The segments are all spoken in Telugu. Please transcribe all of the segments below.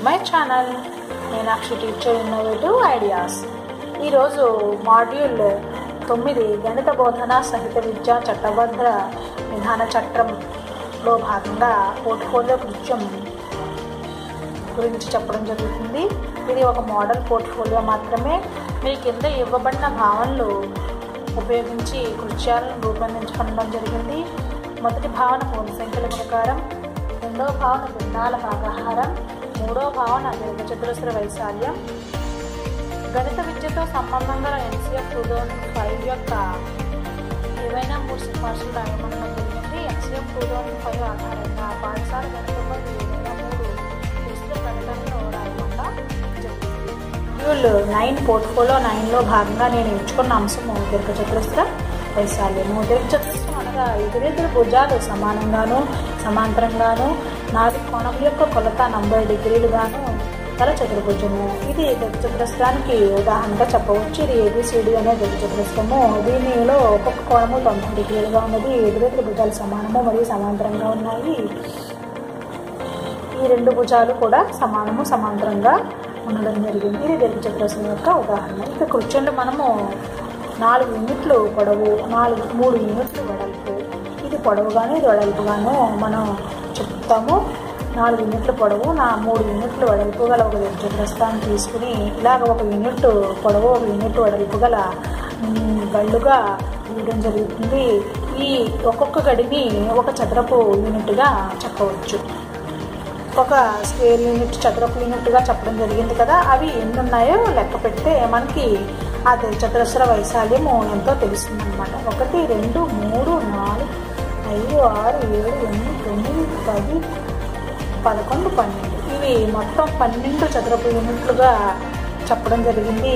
My channel Meenakshi teacher innovative ideas ఈరోజు మాడ్యూల్ తొమ్మిది గణిత బోధన సహిత విద్య చట్టబద్ధ విధాన చట్టంలో భాగంగా పోర్ట్ఫోలియో కృత్యం గురించి చెప్పడం జరుగుతుంది ఇది ఒక మోడల్ పోర్ట్ఫోలియో మాత్రమే మీ కింద ఇవ్వబడిన భావనలు ఉపయోగించి కృత్యాలను రూపొందించుకోవడం జరిగింది మొదటి భావన పూర్ణ సంఖ్యల ప్రకారం రెండవ భావన భిన్నాల భాగాహారం మూడో భావన దీర్ఘచతురస్ర వైశాల్యం గణిత విద్యతో సంబంధం గల ఎన్సీఎఫ్ టూ థౌజండ్ ఫైవ్ యొక్క ఏవైనా మూడు సిఫార్సులు రాయమనడం జరిగింది ఎన్సీఎఫ్ టూ థౌజండ్ ఫైవ్ ఆధారంగా పాఠశాల గణితంపై ఏదైనా మూడు విస్తృత ప్రకటనలు రాయకుండా జరిగింది మాడ్యూల్ నైన్ పోర్ట్ఫోలియో నైన్లో భాగంగా నేను ఎంచుకున్న అంశము దీర్ఘచతురస్ర వైశాల్యము దీర్ఘచతురస్రం అనగా ఎదురెదురు భుజాలు సమానంగాను సమాంతరంగాను నాలుగు కోణముల యొక్క కొలత నలభై డిగ్రీలుగాను గల చతుర్భుజము ఇది దీర్ఘచతురస్రానికి ఉదాహరణగా చెప్పవచ్చు ఇది ఏబిసిడి అనే దీర్ఘచతురస్రము దీనిలో ఒక్కొక్క కోణము తొంభై డిగ్రీలుగా ఉన్నది ఎదురెదురు భుజాలు సమానము మరియు సమాంతరంగా ఉన్నాయి ఈ రెండు భుజాలు కూడా సమానము సమాంతరంగా ఉండడం జరిగింది ఇది దీర్ఘచతురస్రం యొక్క ఉదాహరణ ఇక కూర్చొని మనము నాలుగు యూనిట్లు పొడవు నాలుగు మూడు యూనిట్లు వెడల్పు ఇది పొడవుగాను ఇది వెడల్పుగాను మనం చెప్తాము నాలుగు యూనిట్ల పొడవు నా మూడు యూనిట్లు వెడల్పు గల ఒక దీర్ఘచతురస్రాన్ని తీసుకుని ఇలాగ ఒక యూనిట్ పొడవు ఒక యూనిట్ వెడల్పు గల గళ్ళుగా గీయడం జరుగుతుంది ఈ ఒక్కొక్క గడిని ఒక చదరపు యూనిట్గా చెప్పవచ్చు ఒక స్క్వేర్ యూనిట్ చదరపు యూనిట్గా చెప్పడం జరిగింది కదా అవి ఎన్ని ఉన్నాయో లెక్క పెడితే మనకి ఆ చతురస్ర వైశాల్యము ఎంతో తెలుస్తుంది అనమాట ఒకటి రెండు మూడు నాలుగు ఐదు ఆరు ఏడు ఎనిమిది తొమ్మిది పది పదకొండు పన్నెండు ఇవి మొత్తం పన్నెండు చదరపు యూనిట్లుగా చెప్పడం జరిగింది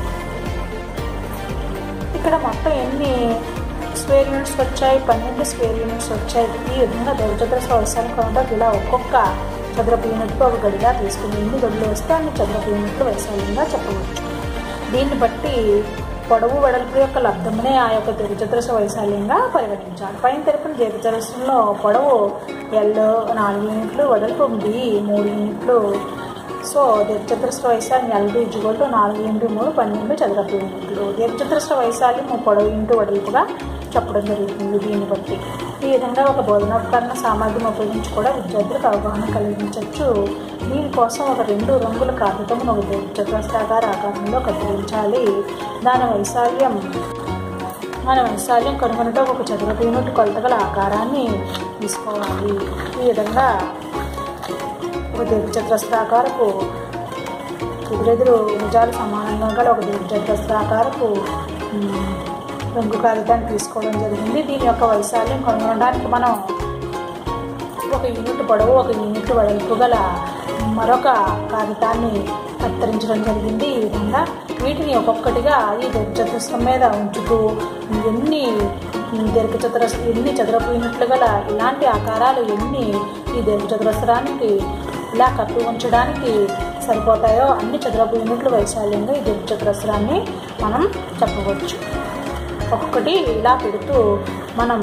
ఇక్కడ మొత్తం ఎన్ని స్క్వేర్ యూనిట్స్ వచ్చాయి పన్నెండు స్క్వేర్ యూనిట్స్ వచ్చాయి ఈ విధంగా దీర్ఘచతురస్ర వైశాల్యం కాకుండా ఇలా ఒక్కొక్క చదరపు యూనిట్లు ఒక గడిగా తీసుకుని ఎన్ని గడులు వస్తే అన్ని చదరపు యూనిట్లు వైశాల్యంగా చెప్పవచ్చు దీన్ని బట్టి పొడవు వెడల్పు యొక్క లబ్ధమునే ఆ యొక్క దీర్ఘచతురస్ర వైశాల్యంగా పరిగణించాలి పైన తెలిపిన దీర్ఘచతురస్రంలో పొడవు ఎల్ నాలుగు యూనిట్లు వెడల్పు బి మూడు యూనిట్లు సో దీర్ఘచతురస్ర వైశాల్యం ఎల్బి ఇజ్జుగోటు నాలుగు ఇంటూ మూడు పన్నెండు చదరపు యూనిట్లు దీర్ఘచతురస్ర వైశాల్యం పొడవు ఇంటూ వెడల్పుగా చెప్పడం జరుగుతుంది దీన్ని బట్టి ఈ విధంగా ఒక బోధనోపకరణ సామర్థ్యం ఉపయోగించి కూడా విద్యార్థులకు అవగాహన కలిగించవచ్చు దీనికోసం ఒక రెండు రంగుల కాగితమును ఒక దీర్ఘచతురస్రాకార ఆకారంలో కత్తిరించాలి దాని వైశాల్యం మన వైశాల్యం కనుగొనటం ఒక చదరపు యూనిట్ కొలతగల ఆకారాన్ని తీసుకోవాలి ఈ విధంగా ఒక దీర్ఘచతురస్రాకారపు ఎదురెదురు భుజాలు సమానంగా గల ఒక దీర్ఘచతురస్రాకారపు రంగు కాగితాన్ని తీసుకోవడం జరిగింది దీని యొక్క వైశాల్యం కనుగొనడానికి మనం ఒక యూనిట్ పొడవు ఒక యూనిట్ వెడల్పు గల మరొక కాగితాన్ని కత్తిరించడం జరిగింది ఈ విధంగా వీటిని ఒక్కొక్కటిగా ఈ దీర్ఘచతురస్రం మీద ఉంచుతూ ఎన్ని దీర్ఘచతురస్ ఎన్ని చదరపు యూనిట్లు గల ఇలాంటి ఆకారాలు ఎన్ని ఈ దీర్ఘచతురస్రానికి ఇలా కప్పి ఉంచడానికి సరిపోతాయో అన్ని చదరపు యూనిట్లు వైశాల్యంగా ఈ దీర్ఘచతురస్రాన్ని మనం చెప్పవచ్చు ఒక్కొక్కటి ఇలా పెడుతూ మనం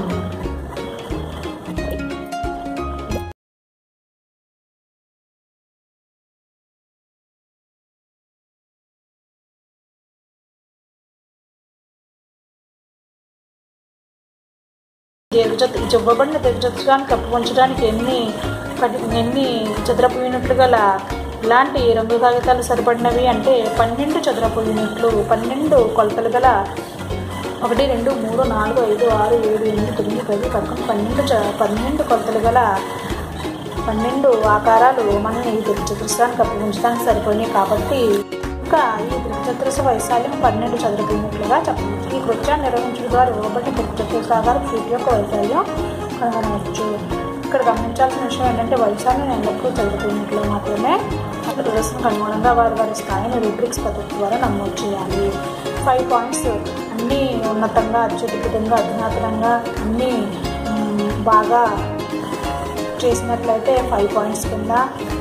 దీర్ఘచత్ ఇవ్వబడిన దీర్ఘచతురాన్ని కప్పు ఉంచడానికి ఎన్ని ఎన్ని చదరపు యూనిట్లు గల ఇలాంటి రంగు కాగితాలు సరిపడినవి అంటే పన్నెండు చదరపు యూనిట్లు పన్నెండు కొలతలు గల ఒకటి రెండు మూడు నాలుగు ఐదు ఆరు ఏడు ఎనిమిది తొమ్మిది పది పదకొండు పన్నెండు పన్నెండు కొలతలు గల పన్నెండు ఆకారాలు మనం ఈ దీర్ఘచతురస్రానికి కప్పు ఉంచడానికి సరిపోయినాయి కాబట్టి ఇంకా ఈ దీర్ఘచతురస్ర వైశాల్యం పన్నెండు చదరపు యూనిట్లుగా చెప్పవచ్చు ఈ కృత్యాన్ని నిర్వహించడం ద్వారా ఇవ్వబడిన దీర్ఘచతురస్రాకారం షీట్ యొక్క వైశాల్యం కనుగొనవచ్చు ఇక్కడ గమనించాల్సిన విషయం ఏంటంటే వైశాల్యం ఎల్లప్పుడూ చదరపు యూనిట్లు మాత్రమే ప్రదర్శనకు అనుగుణంగా వారి వారి స్థాయిని రూబ్రిక్స్ పద్ధతి ద్వారా నమోదు చేయాలి ఫైవ్ పాయింట్స్ అన్నీ ఉన్నతంగా అత్యద్భుతంగా అధునాతనంగా అన్నీ బాగా చేసినట్లయితే ఫైవ్ పాయింట్స్ కింద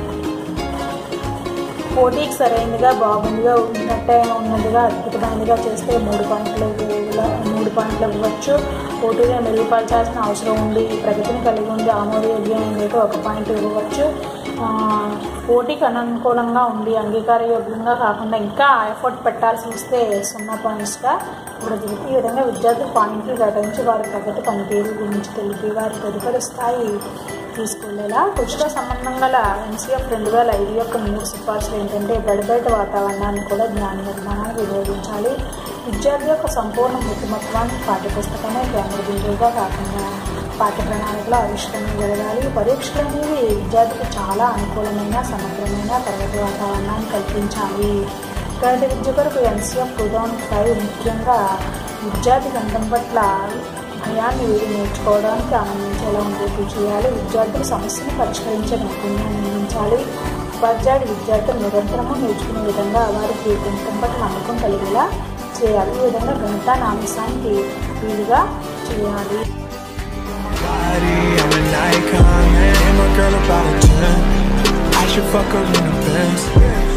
పోటీకి సరైనదిగా బాగుందిగా ఉన్నట్టే ఉన్నదిగా అద్భుతమైనదిగా చేస్తే మూడు పాయింట్లు మూడు పాయింట్లు ఇవ్వచ్చు పోటీగా మెరుగుపరచాల్సిన అవసరం ఉంది ప్రగతిని కలిగి ఉండి ఆమోదయోగ్యమైనది ఒక పాయింట్ ఇవ్వవచ్చు ఆ, పోటీకి అననుకూలంగా ఉండి అంగీకారయోగ్యంగా కాకుండా ఇంకా ఎఫర్ట్ పెట్టాల్సి వస్తే సున్నా పాయింట్స్గా ఇప్పుడు ఈ విధంగా విద్యార్థులు పాయింట్లు కేటాయించి వారి ప్రగతి పనితీరు గురించి తెలిపి వారి తదుపరి స్థాయి తీసుకెళ్లేలా కుషితో సంబంధం గల ఎన్సీఎఫ్ రెండు వేల ఐదు యొక్క మూడు సిఫార్సులు ఏంటంటే బడి బయట వాతావరణాన్ని కూడా జ్ఞాన నిర్మాణాన్ని వినియోగించాలి విద్యార్థి యొక్క సంపూర్ణ బుద్ధిమత్వాన్ని పాఠ్యపుస్తకమే కేంద్ర బిందువుగా కాకుండా పాఠ్య ప్రణాళికలో ఆవిష్కరణ జరగాలి పరీక్షలు అనేవి విద్యార్థికి చాలా అనుకూలమైన సమగ్రమైన తరగతి వాతావరణాన్ని కల్పించాలి గణిత విద్య కొరకు ఎన్సీఎఫ్ టూ థౌజండ్ ఫైవ్ ముఖ్యంగా విద్యార్థి గణితం పట్ల భయాన్ని వీడి నేర్చుకోవడానికి ఆనందించేలా ఉండేట్టు చేయాలి విద్యార్థులు సమస్యను పరిష్కరించే నైపుణ్యాన్ని అందించాలి ఉపాధ్యాయుడు విద్యార్థులు నిరంతరము నేర్చుకునే విధంగా వారికి గణితం పట్ల నమ్మకం కలిగేలా చేయాలి ఈ విధంగా గణితాన్ని అంశానికి వీలుగా చేయాలి body, I'm an icon, man. And my girl about a 10. I should fuck her in the Benz.